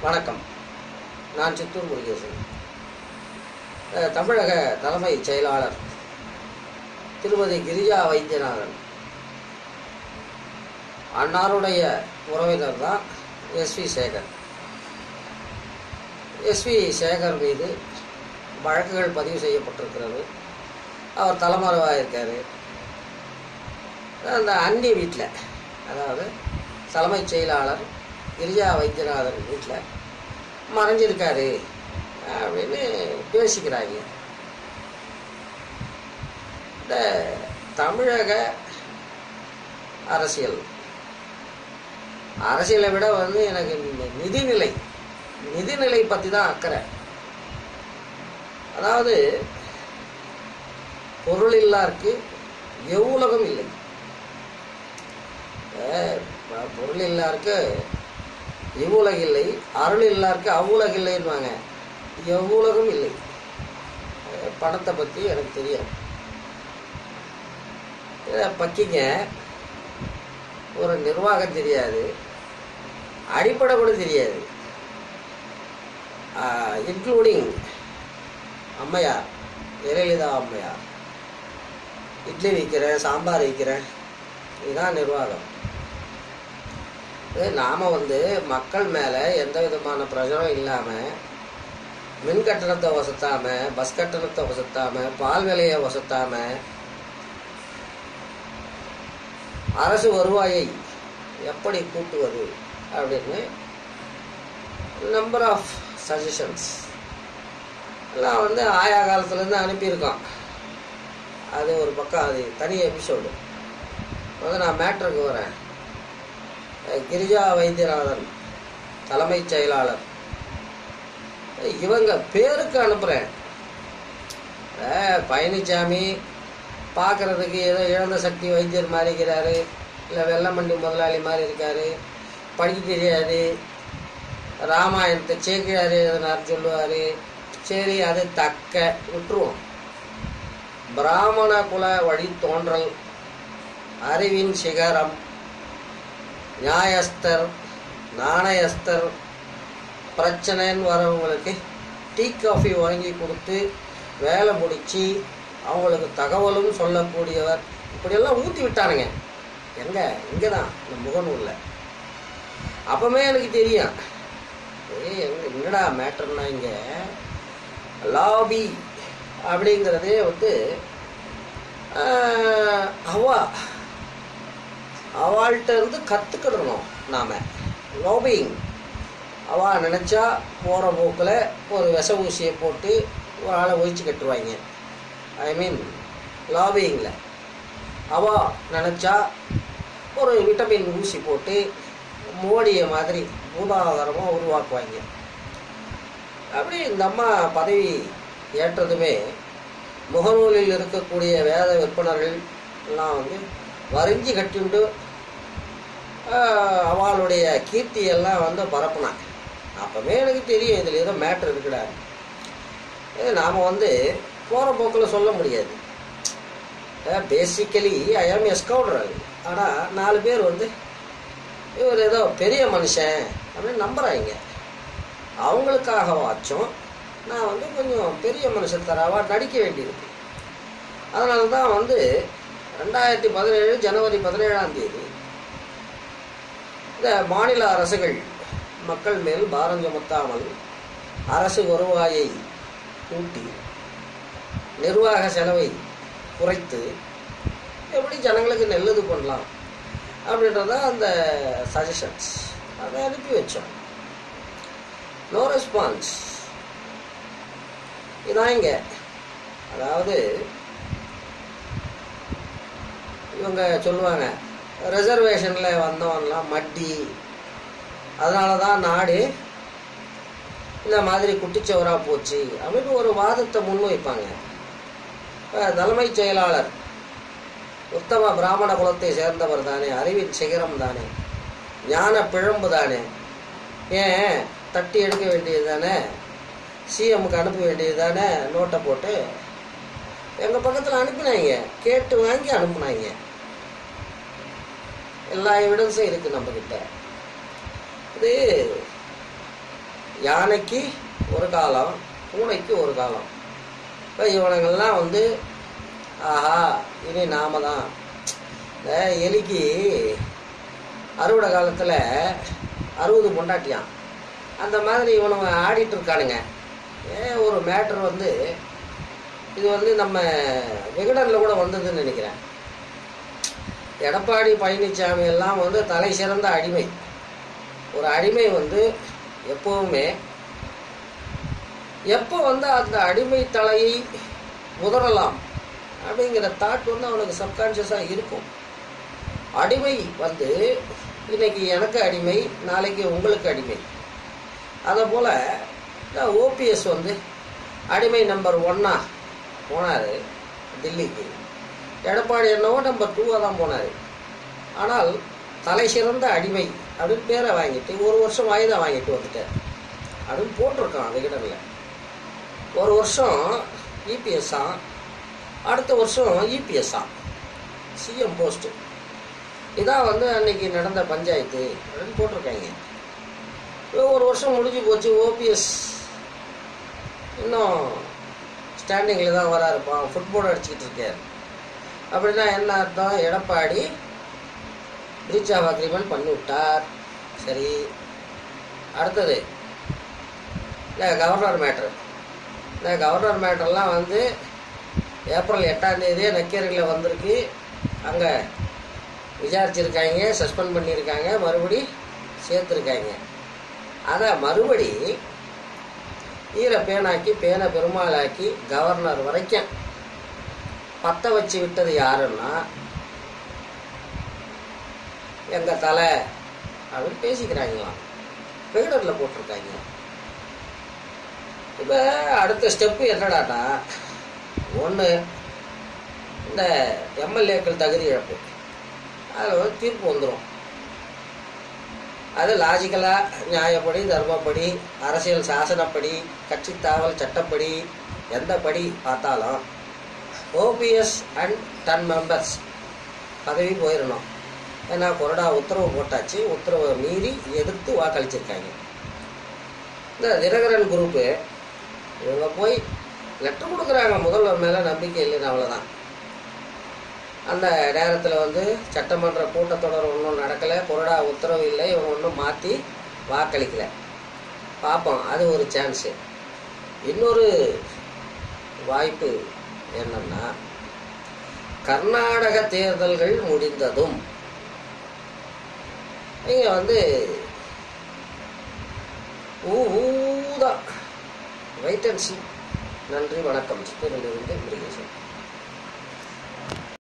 வணக்கம் நான் சித்தூர் முருகேசன் அஹ், தமிழக தலைமை செயலாளர் திருமதி கிரிஜா வைத்தியநாதன் அன்னாருடைய உறவினர் தான் எஸ்வி சேகர் எஸ்வி சேகர் மீது வழக்குகள் பதிவு செய்யப்பட்டிருக்கிறது அவர் தலைமறைவாக இருக்கார் அந்த அன்னி வீட்டில் அதாவது தலைமைச் செயலாளர் கிரிஜா வைத்தியநாதன் வீட்டில் மறைஞ்சிருக்காரு அப்படின்னு பேசிக்கிறாங்க இந்த தமிழக அரசியல் அரசியலை விட வந்து எனக்கு இந்த நிதிநிலை நிதிநிலை பற்றி தான் அக்கறை அதாவது பொருள் இல்லாருக்கு எவ்வுலகம் இல்லை அஹ் ப- பொருள் இல்லாருக்கு இவ்வுலக இல்லை அருள் இல்லாருக்கு அவ்வுலக இல்லைன்னுவாங்க எவ்வுலகம் இல்லை அஹ் பணத்தை பற்றி எனக்கு தெரியும் இதை பக்கிங்க ஒரு நிர்வாகம் தெரியாது அடிப்படை கூட தெரியாது இன்க்ளூடிங் அம்மையார் ஜெயலலிதா அம்மையார் இட்லி விற்கிறேன் சாம்பார் விற்கிறேன் இதுதான் நிர்வாகம் இது நாம வந்து மக்கள் மேலே எந்த விதமான பிரச்சனையும் இல்லாமல் மின் கட்டணத்தை வசத்தாம பஸ் கட்டணத்தை வசத்தாம பால் விலையை வசத்தாம அரசு வருவாயை எப்படி கூட்டுவது அப்படின்னு நம்பர் ஆஃப் சஜஷன்ஸ் எல்லாம் வந்து ஆயா காலத்துலேருந்து அனுப்பியிருக்கோம் அது ஒரு பக்கம் அது தனி எபிசோடு வந்து நான் மேட்ருக்கு வரேன் அஹ் கிரிஜா வைத்தியநாதன் தலைமைச் செயலாளர் அஹ் இவங்க பேருக்கு அனுப்புகிறேன் பழனிசாமி பார்க்குறதுக்கு ஏதோ இழந்த சக்தி வைத்தியர் மாதிரி இருக்கிறாரு இல்லை வெள்ளமண்டி முதலாளி மாதிரி இருக்காரு படிக்க தெரியாது ராமாயணத்தை சேக்கிழார் எழுதினார் சொல்லுவார் சரி அது தக்க விட்டுருவோம் பிராமண குல வழி தோன்றல் அறிவின் சிகரம் நியாயஸ்தர் நாணயஸ்தர் பிரச்சனைன்னு வரவங்களுக்கு டீ காஃபி வாங்கி கொடுத்து வேலை முடிச்சு அவங்களுக்கு தகவலும் சொல்லக்கூடியவர் இப்படியெல்லாம் ஊற்றி விட்டானுங்க எங்க இங்கே தான் இந்த முகநூலில் அப்பவுமே எனக்கு தெரியும் ஏய் எங்க என்னடா மேட்டர்னா இங்கே லாபி அப்படிங்கிறதே வந்து ஆஹ், அவா அவள்கிட்ட இருந்து கற்றுக்கிடணும் நாம் லாபிங் அவா நினச்சா போகிற போக்கில் ஒரு விச ஊசியை போட்டு ஒரு ஆளை ஒழிச்சு கட்டுவாங்க ஐ மீன் லாபிங்கில் அவா நினச்சா ஒரு விட்டமின் ஊசி போட்டு மோடியை மாதிரி பூதாகரமாக உருவாக்குவாங்க அப்படி இந்த அம்மா பதவி ஏற்றதுமே முகநூலில் இருக்கக்கூடிய வேத விற்பனர்கள் எல்லாம் வந்து வரிஞ்சு கட்டிண்டு ஆஹ், அவளுடைய கீர்த்தியெல்லாம் வந்து பரப்புனாங்க அப்போவே எனக்கு தெரியும் இதில் ஏதோ மேட்ரு இருக்குடா இது நாம் வந்து போகிற போக்கில் சொல்ல முடியாது பேசிக்கலி ஐ ஆம் எ ஸ்கவுடர் ஆனால் நாலு பேர் வந்து இவர் ஏதோ பெரிய மனுஷன் அப்படின்னு நம்புகிறாங்க அவங்களுக்காகவாச்சும் நான் வந்து கொஞ்சம் பெரிய மனுஷன் தராவா நடிக்க வேண்டியிருக்கு அதனால தான் வந்து ரெண்டாயிரத்தி பதினேழு ஜனவரி பதினேழாம் தேதி இந்த மாநில அரசுகள் மக்கள் மேல் பாரம் சுமத்தாமல் அரசு வருவாயை கூட்டி நிர்வாக செலவை குறைத்து எப்படி ஜனங்களுக்கு நல்லது பண்ணலாம் அப்படின்றத அந்த சஜஷன்ஸ் அதை அனுப்பி வச்சோம் நோ ரெஸ்பான்ஸ் இதான் இங்க அதாவது இவங்க சொல்லுவாங்க ரிசர்வேஷனில் வந்தவன்லாம் மட்டி அதனால தான் நாடு இந்த மாதிரி குட்டிச்சவராக போச்சு அப்படின்னு ஒரு வாதத்தை முன்வைப்பாங்க இப்ப தலைமைச் செயலாளர் உத்தம பிராமண குலத்தை சேர்ந்தவர் தானே அறிவின் சிகரம் தானே ஞான பிழம்பு தானே ஏன் தட்டி எடுக்க வேண்டியது தானே சிஎம்க்கு அனுப்ப வேண்டியது தானே நோட்டை போட்டு எங்கள் பக்கத்தில் அனுப்பினாங்க கேட்டு வாங்கி அனுப்புனாங்க எல்லா எவிடன்ஸும் இருக்குது நம்மக்கிட்ட இது யானைக்கு ஒரு காலம் பூனைக்கு ஒரு காலம் இப்போ இவனுங்கள்லாம் வந்து ஆஹா இனி நாம தான் இந்த எலிக்கு அறுவடை காலத்தில் அறுபது பொண்டாட்டியான் அந்த மாதிரி இவனுங்க ஆடிட்டு இருக்கானுங்க ஏன் ஒரு மேட்ரு வந்து இது வந்து நம்ம விகடனில் கூட வந்ததுன்னு நினைக்கிறேன் எடப்பாடி பழனிசாமி எல்லாம் வந்து தலை சிறந்த அடிமை ஒரு அடிமை வந்து எப்பவுமே எப்போ வந்து அந்த அடிமை தலையை உதறலாம் அப்படிங்கிற தாட் வந்து அவனுக்கு சப்கான்ஷியஸாக இருக்கும் அடிமை வந்து இன்னைக்கு எனக்கு அடிமை நாளைக்கு உங்களுக்கு அடிமை அதை போல் ஓபிஎஸ் வந்து அடிமை நம்பர் ஒன்னா போனார் தில்லிக்கு எடப்பாடி என்னவோ நம்பர் டூவாக தான் போனார் ஆனால் தலை சிறந்த அடிமை அப்படின்னு பேரை வாங்கிட்டு ஒரு வருஷம் வாய்தா வாங்கிட்டு வந்துட்டார் அப்படின்னு போட்டிருக்கான் விகடனில் ஒரு வருஷம் இபிஎஸ்ஆ அடுத்த வருஷம் இபிஎஸ்ஆ சிஎம் போஸ்ட்டு இதான் வந்து அன்னைக்கு நடந்த பஞ்சாயத்து அப்படின்னு போட்டிருக்காங்க இப்போ ஒரு வருஷம் முடிஞ்சு போச்சு ஓபிஎஸ் இன்னும் ஸ்டாண்டிங்கில் தான் வரா இருப்பான் ஃபுட்பால் அடிச்சுக்கிட்டு இருக்கார் அப்படின்னா என்ன அர்த்தம் எடப்பாடி பிரீச் ஆஃப் அக்ரிமெண்ட் பண்ணி விட்டார் சரி அடுத்தது இல்லை கவர்னர் மேட்ரு இந்த கவர்னர் மேட்டர்லாம் வந்து ஏப்ரல் எட்டாம் தேதியே நக்கீரையில் வந்திருக்கு அங்கே விசாரிச்சிருக்காங்க சஸ்பெண்ட் பண்ணியிருக்காங்க மறுபடி சேர்த்துருக்காங்க அதை மறுபடி ஈர பேனாக்கி பேனை பெருமாளாக்கி கவர்னர் வரைக்கும் பற்ற வச்சு விட்டது யாருன்னா எங்கள் தலை அப்படின்னு பேசிக்கிறாங்களாம் விகடனில் போட்டிருக்காங்க இப்போ அடுத்த ஸ்டெப்பு என்னடாட்டா ஒன்று இந்த எம்எல்ஏக்கள் தகுதி இழப்பு அதில் வந்து தீர்ப்பு வந்துடும் அது லாஜிக்கலாக நியாயப்படி தர்மப்படி அரசியல் சாசனப்படி கட்சி தாவல் சட்டப்படி எந்த படி பார்த்தாலும் ஓபிஎஸ் அண்ட் டென் மெம்பர்ஸ் பதவி போயிடணும் ஏன்னா கொறடா உத்தரவு போட்டாச்சு உத்தரவை மீறி எதிர்த்து வாக்களிச்சிருக்காங்க இந்த தினகரன் குரூப்பு இவங்க போய் லெட்டர் கொடுக்குறாங்க முதல்வர் மேலே நம்பிக்கை இல்லைன்னு அவ்வளோதான் அந்த நேரத்தில் வந்து சட்டமன்ற கூட்டத்தொடர் ஒன்றும் நடக்கலை கொறடா உத்தரவு இல்லை இவங்க ஒன்றும் மாற்றி வாக்களிக்கலை பார்ப்போம் அது ஒரு சான்ஸு இன்னொரு வாய்ப்பு என்னன்னா கர்நாடக தேர்தல்கள் முடிந்ததும் இங்கே வந்து ஊ ஊதா வெயிட் அண்ட் சி நன்றி வணக்கம் சித்தூரிலிருந்து முருகேசன்